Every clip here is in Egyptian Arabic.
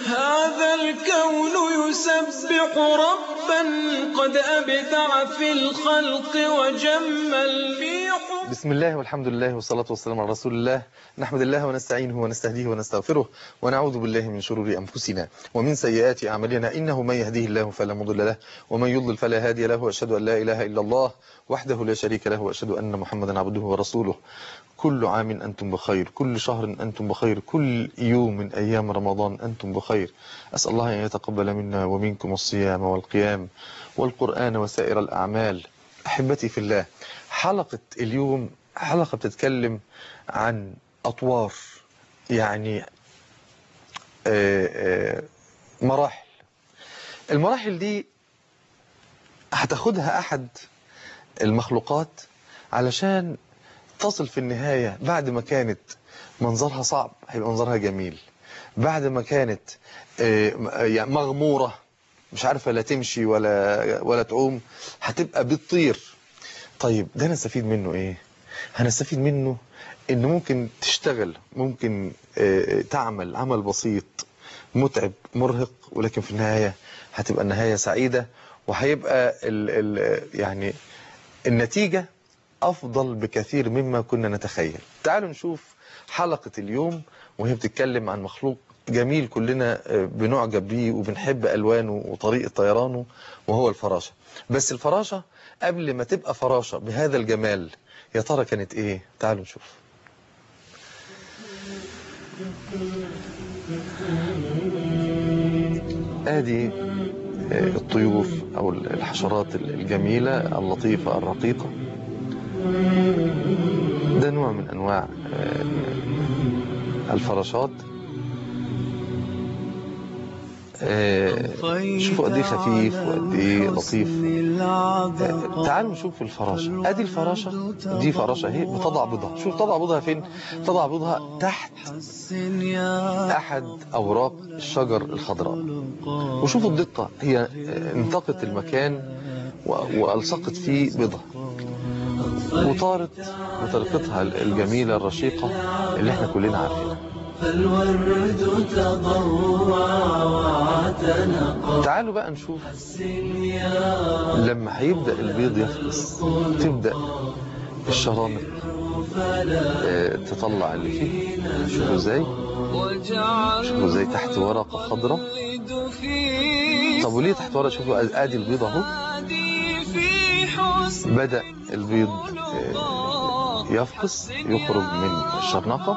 هذا الكون يسبح ربا قد أبدع في الخلق وجمل في حب بسم الله والحمد لله والصلاة والسلام على رسول الله نحمد الله ونستعينه ونستهديه ونستغفره ونعوذ بالله من شرور أنفسنا ومن سيئات أعمالنا إنه من يهديه الله فلا مضل له ومن يضلل فلا هادي له وأشهد أن لا إله إلا الله وحده لا شريك له وأشهد أن محمدا عبده ورسوله كل عام أنتم بخير كل شهر أنتم بخير كل يوم من أيام رمضان أنتم بخير أسأل الله أن يتقبل منا ومنكم الصيام والقيام والقرآن وسائر الأعمال أحبتي في الله حلقة اليوم حلقة بتتكلم عن أطوار يعني آه، آه، مراحل المراحل دي هتاخدها أحد المخلوقات علشان تصل في النهاية بعد ما كانت منظرها صعب هيبقى منظرها جميل بعد ما كانت آه، يعني مغمورة مش عارفة لا تمشي ولا ولا تعوم هتبقى بتطير طيب ده نستفيد منه ايه هنستفيد منه ان ممكن تشتغل ممكن آه، تعمل عمل بسيط متعب مرهق ولكن في النهاية هتبقى النهاية سعيدة وهيبقى ال ال يعني النتيجة أفضل بكثير مما كنا نتخيل تعالوا نشوف حلقة اليوم وهي بتتكلم عن مخلوق جميل كلنا آه، بنعجب بيه وبنحب ألوانه وطريقة طيرانه وهو الفراشة بس الفراشة قبل ما تبقى فراشة بهذا الجمال يا ترى كانت ايه تعالوا نشوف ادي آه، الطيور او الحشرات الجميلة اللطيفة الرقيقة ده نوع من انواع آه، الفراشات آه، شوفوا قد ايه خفيف وقد ايه لطيف آه، تعالوا نشوف الفراشة ادي الفراشة دي فراشة اهي بتضع بيضها شوف تضع بيضها فين تضع بيضها تحت احد اوراق الشجر الخضراء وشوفوا الدقة هي آه، انتقت المكان و- والصقت فيه بيضها وطارت بطريقتها الجميلة الرشيقة اللي احنا كلنا عارفينها فالورد تضرع واعتنق تعالوا بقى نشوف لما هيبدأ البيض يفقس تبدأ الشرامق آه، تطلع اللي فيه شوفوا ازاي شوفوا ازاي تحت ورقة خضراء طب وليه تحت ورقة شوفوا ادي البيض اهو بدأ البيض آه، يفقس يخرج من الشرنقة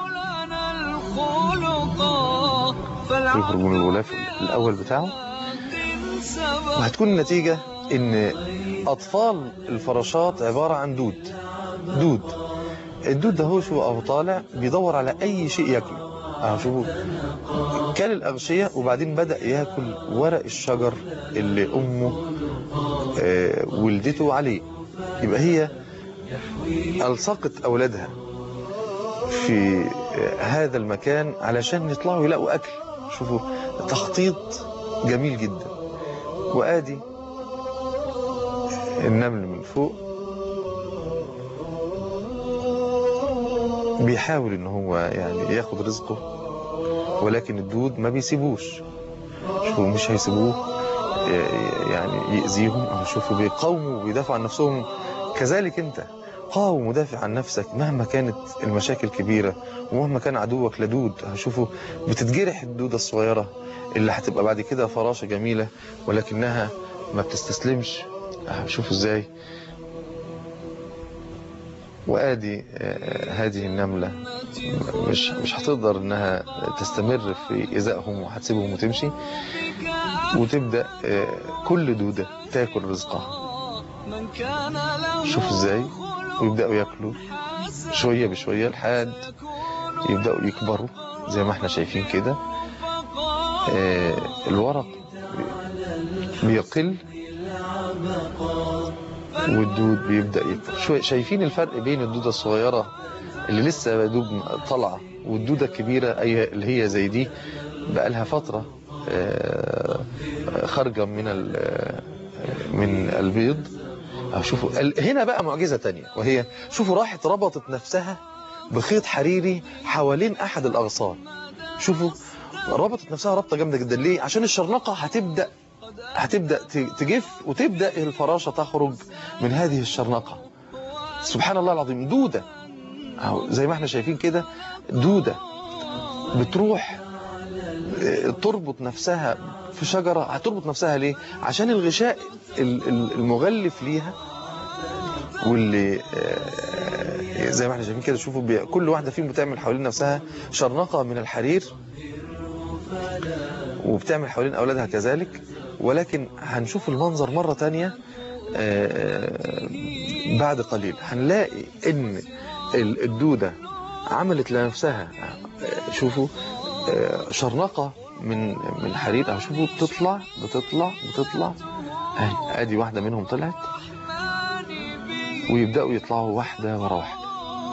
يخرج من الغلاف الأول بتاعه وهتكون النتيجة ان اطفال الفراشات عبارة عن دود دود الدود ده هو شو اهو طالع بيدور على اي شيء ياكله اهو شوفوا كل الاغشية وبعدين بدأ ياكل ورق الشجر اللي امه آه، ولدته عليه يبقى هي الصقت اولادها في آه، هذا المكان علشان يطلعوا يلاقوا اكل شوفوا تخطيط جميل جدا وادي النمل من فوق بيحاول ان هو يعني ياخد رزقه ولكن الدود ما بيسيبوش شوفوا مش هيسيبوه ي- يعني يأذيهم أو شوفوا بيقاوموا وبيدافعوا عن نفسهم كذلك انت قاوم ودافع عن نفسك مهما كانت المشاكل كبيرة ومهما كان عدوك لدود هشوفوا بتتجرح الدودة الصغيرة اللي هتبقى بعد كده فراشة جميلة ولكنها ما بتستسلمش شوفوا ازاي وادي آه، هذه النملة مش مش هتقدر انها تستمر في ايذائهم وهتسيبهم وتمشي وتبدا آه، كل دوده تاكل رزقها شوف ازاي ويبداوا ياكلوا شويه بشويه لحد يبداوا يكبروا زي ما احنا شايفين كده آه، الورق بيقل والدود بيبدأ يكبر شوي شايفين الفرق بين الدودة الصغيرة اللي لسه يا دوب طالعة والدودة الكبيرة أي اللي هي زي دي بقى لها فترة آه، خارجة من ال- من البيض أهو شوفوا ال- هنا بقى معجزة تانية وهي شوفوا راحت ربطت نفسها بخيط حريري حوالين أحد الأغصان شوفوا ربطت نفسها ربطه جامده جدا ليه عشان الشرنقه هتبدا هتبدا ت- تجف وتبدا الفراشه تخرج من هذه الشرنقه سبحان الله العظيم دوده أهو زي ما احنا شايفين كده دوده بتروح آه، تربط نفسها في شجره هتربط نفسها ليه عشان الغشاء ال- ال- المغلف ليها واللي آه، زي ما احنا شايفين كده شوفوا بي- كل واحده فيهم بتعمل حوالين نفسها شرنقه من الحرير وبتعمل حوالين اولادها كذلك ولكن هنشوف المنظر مره تانية آه، بعد قليل هنلاقي ان ال- الدوده عملت لنفسها آه، شوفوا آه، شرنقه من من حرير اهو شوفوا بتطلع بتطلع بتطلع اهي ادي واحده منهم طلعت ويبداوا يطلعوا واحده ورا واحده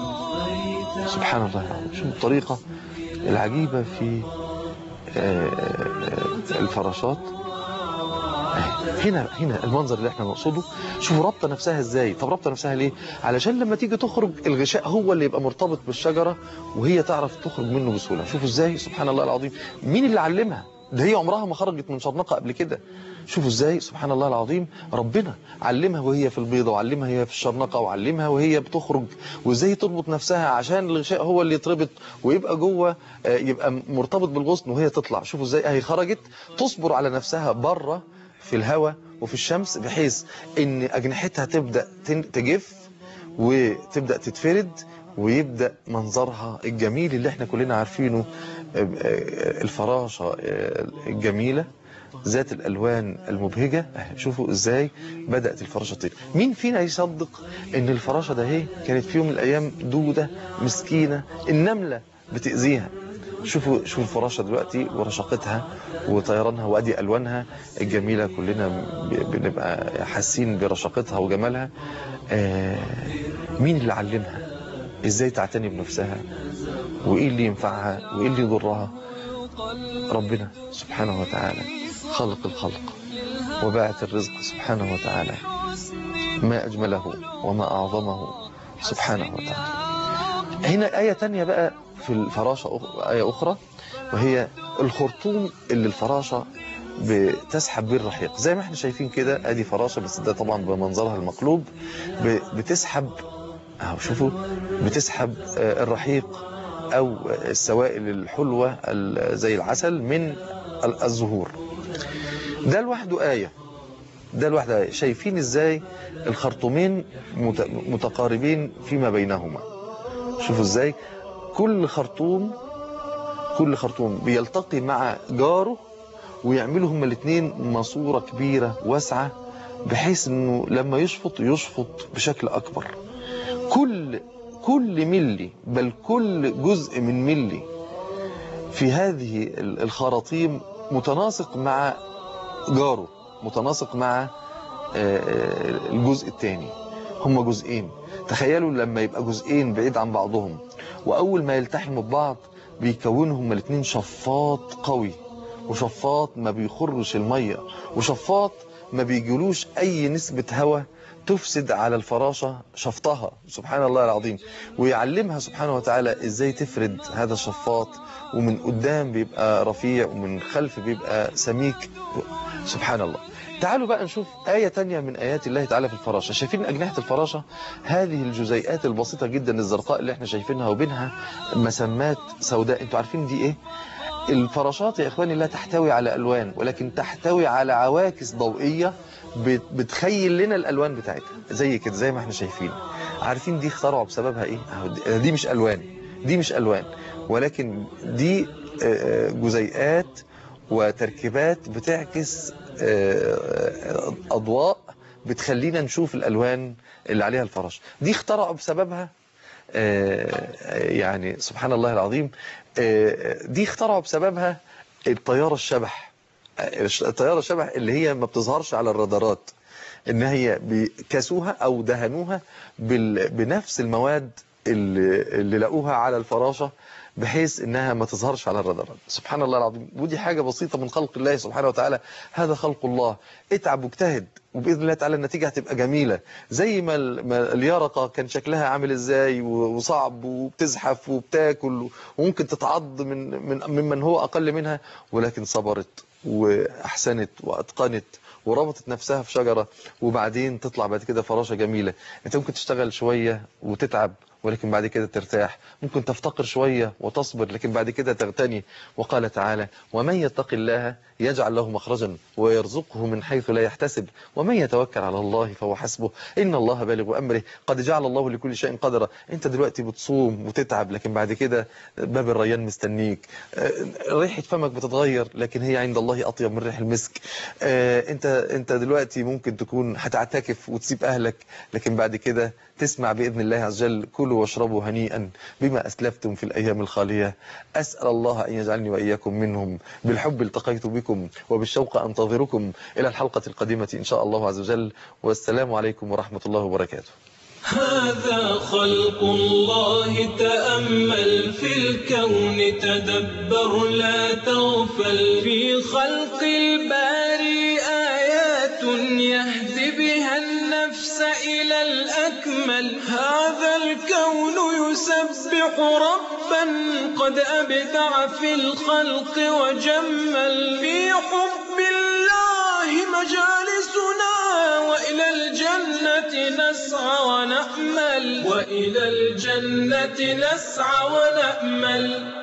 سبحان الله العظيم شوفوا الطريقه العجيبه في آه، آه، الفراشات أهي. هنا هنا المنظر اللي احنا نقصده شوفوا رابطه نفسها ازاي طب رابطه نفسها ليه علشان لما تيجي تخرج الغشاء هو اللي يبقى مرتبط بالشجره وهي تعرف تخرج منه بسهوله شوفوا ازاي سبحان الله العظيم مين اللي علمها ده هي عمرها ما خرجت من شرنقه قبل كده شوفوا ازاي سبحان الله العظيم ربنا علمها وهي في البيضه وعلمها وهي في الشرنقه وعلمها وهي بتخرج وازاي تربط نفسها عشان الغشاء هو اللي يتربط ويبقى جوه آه، يبقى مرتبط بالغصن وهي تطلع شوفوا ازاي اهي خرجت تصبر على نفسها بره في الهواء وفي الشمس بحيث ان اجنحتها تبدا تن- تجف وتبدا تتفرد ويبدا منظرها الجميل اللي احنا كلنا عارفينه آه، آه، الفراشه آه، الجميله ذات الالوان المبهجه أهي شوفوا ازاي بدات الفراشه تطير مين فينا يصدق ان الفراشه ده هي كانت في يوم من الايام دوده مسكينه النمله بتاذيها شوفوا شوفوا الفراشه دلوقتي ورشاقتها وطيرانها وادي الوانها الجميله كلنا ب- بنبقى حاسين برشاقتها وجمالها آه، مين اللي علمها ازاي تعتني بنفسها وايه اللي ينفعها وايه اللي يضرها ربنا سبحانه وتعالى خلق الخلق وباعت الرزق سبحانه وتعالى ما أجمله وما أعظمه سبحانه وتعالى هنا آية تانية بقى في الفراشة أخ- آية أخرى وهي الخرطوم اللي الفراشة بتسحب بيه الرحيق زي ما احنا شايفين كده ادي فراشة بس ده طبعا بمنظرها المقلوب ب- بتسحب اهو شوفوا بتسحب آه، الرحيق او السوائل الحلوة ال- زي العسل من ال- الزهور ده لوحده آية ده لوحده آية شايفين ازاي الخرطومين مت- متقاربين فيما بينهما شوفوا ازاي كل خرطوم كل خرطوم بيلتقي مع جاره ويعملوا هما الاثنين ماسوره كبيره واسعه بحيث انه لما يشفط يشفط بشكل اكبر كل كل ملي بل كل جزء من ملي في هذه ال- الخراطيم متناسق مع جاره متناسق مع آه، آه، الجزء الثاني هما جزئين تخيلوا لما يبقى جزئين بعيد عن بعضهم واول ما يلتحموا ببعض بيكونوا هما الاثنين شفاط قوي وشفاط ما بيخرش الميه وشفاط ما بيجيلوش اي نسبه هواء تفسد على الفراشة شفطها سبحان الله العظيم ويعلمها سبحانه وتعالى ازاي تفرد هذا الشفاط ومن قدام بيبقى رفيع ومن خلف بيبقى سميك سبحان الله تعالوا بقى نشوف آية تانية من آيات الله تعالى في الفراشة شايفين أجنحة الفراشة هذه الجزيئات البسيطة جدا الزرقاء اللي احنا شايفينها وبينها مسمات سوداء انتوا عارفين دي ايه الفراشات يا اخواني لا تحتوي على الوان ولكن تحتوي على عواكس ضوئيه بت- بتخيل لنا الالوان بتاعتها زي كده زي ما احنا شايفين عارفين دي اخترعوا بسببها ايه أهو دي- دي مش الوان دي مش الوان ولكن دي آه، آه، جزيئات وتركيبات بتعكس آه، اضواء بتخلينا نشوف الالوان اللي عليها الفراش دي اخترعوا بسببها آه، يعني سبحان الله العظيم آه، دي اخترعوا بسببها الطيارة الشبح آه، الطيارة الشبح اللي هي ما بتظهرش على الرادارات ان هي بيكسوها او دهنوها بال- بنفس المواد اللي, اللي لقوها على الفراشة بحيث انها ما تظهرش على الرادار سبحان الله العظيم ودي حاجة بسيطة من خلق الله سبحانه وتعالى هذا خلق الله اتعب واجتهد وباذن الله تعالى النتيجه هتبقى جميله زي ما ال- ما اليرقه كان شكلها عامل ازاي و- وصعب وبتزحف وبتاكل وممكن تتعض من من ممن هو اقل منها ولكن صبرت واحسنت واتقنت وربطت نفسها في شجره وبعدين تطلع بعد كده فراشه جميله انت ممكن تشتغل شويه وتتعب ولكن بعد كده ترتاح ممكن تفتقر شوية وتصبر لكن بعد كده تغتني وقال تعالى ومن يتق الله يجعل له مخرجا ويرزقه من حيث لا يحتسب ومن يتوكل على الله فهو حسبه إن الله بالغ أمره قد جعل الله لكل شيء قدرا أنت دلوقتي بتصوم وتتعب لكن بعد كده باب الريان مستنيك آه، ريحة فمك بتتغير لكن هي عند الله أطيب من ريح المسك آه، أنت أنت دلوقتي ممكن تكون هتعتكف وتسيب أهلك لكن بعد كده تسمع بإذن الله عز وجل كلوا واشربوا هنيئا بما أسلفتم في الأيام الخالية أسأل الله أن يجعلني وإياكم منهم بالحب التقيت بكم وبالشوق أنتظركم إلى الحلقة القادمة إن شاء الله عز وجل والسلام عليكم ورحمة الله وبركاته هذا خلق الله تأمل في الكون تدبر لا تغفل في خلق الباري آيات يهدي بها النفس إلى الأكمل هذا الكون يسبح ربا قد أبدع في الخلق وجمل في حب الله مجالسنا وإلى الجنة نسعى ونأمل وإلى الجنة نسعى ونأمل